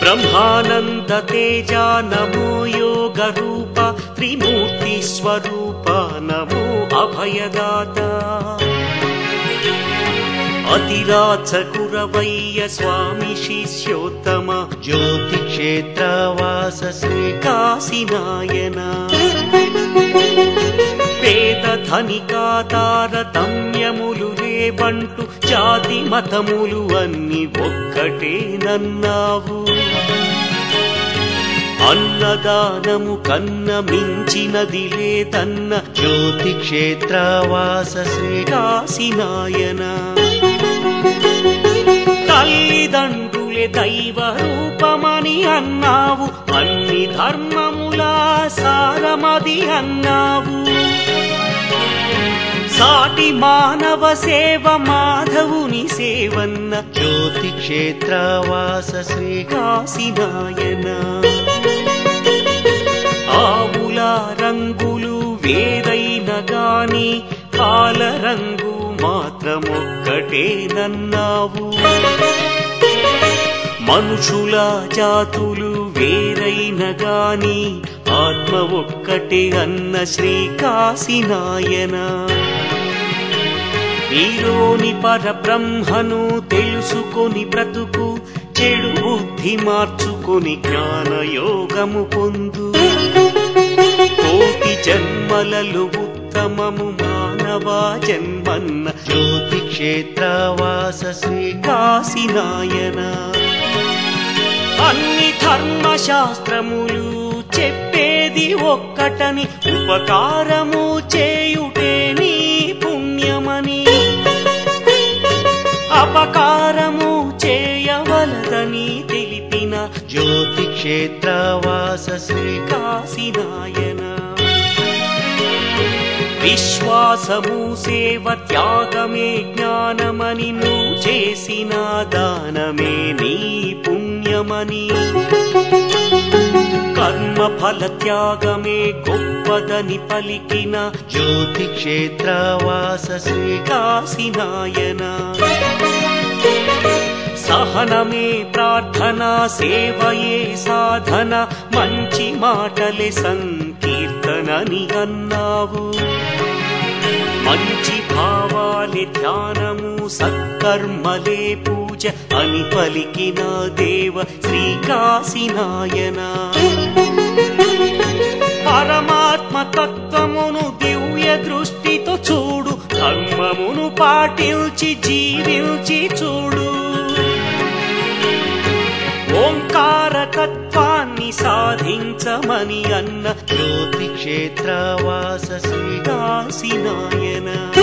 బ్రహ్మానంద తేజ నమో యోగ రూప త్రిమూర్తి స్వరూప నమో అభయదాత అతిరాచ గురవయ్య స్వామి శిష్యోత్తమ జ్యోతి క్షేత్రవాస శ్రీ కాశీనాయన పేద ధనికాతారతమ్యములు లేవంటూ జాతి మతములు అన్ని ఒక్కటేనన్నావు అన్నదానము కన్న మించినది లేదన్న జ్యోతి క్షేత్రవాస శ్రీ కాశీనాయన తల్లిదండ్రులే దైవ రూపమని అన్నావు అన్ని ధర్మముల సారమది అన్నావు సాటి మానవ సేవ మాధవుని సేవన్న జ్యోతి క్షేత్రవాస శ్రీ కాశీనాయన ఆవుల రంగులు వేరైన గాని పాల రంగు మాత్రమొక్కటేనన్నావు మనుషుల జాతులు వేరైన గాని ఆత్మ ఒక్కటే అన్న శ్రీ కాశీనాయన నీలోని పరబ్రహ్మను తెలుసుకొని బ్రతుకు చెడు బుద్ధి మార్చుకొని జ్ఞానయోగము పొందు కోటి జన్మలలు ఉత్తమము మానవ జన్మన్న జ్యోతి క్షేత్రవాస శ్రీ కాశీనాయన అన్ని ధర్మశాస్త్రములు చెప్పేది ఒక్కటని ఉపకారము చేయుటే నీ పుణ్యమని అపకారము చేయవలదని తెలిపిన జ్యోతి క్షేత్రవాస శ్రీ కాశీనాయన విశ్వాసము సేవ త్యాగమే జ్ఞానమని నువ్వు చేసిన దానమే నీ పుణ్యమని కర్మ ఫల త్యాగమే గొప్పదని పలికిన జ్యోతి క్షేత్రవాస శ్రీ కాశీనాయన సహనమే ప్రార్థన సేవయే సాధన మంచి మాటలే సంకీర్తనని అన్నావు మంచి భావాలే ధ్యానము సత్కర్మలే పూజ అని పలికిన దేవ శ్రీ కాశీనాయన పరమాత్మ తత్వమును దివ్య దృష్టితో చూడు ధర్మమును పాటించి జీవించి చూడు ఓంకారకత్వాన్ని సాధించమని అన్న జ్యోతి క్షేత్రవాస శ్రీ కాశీనాయన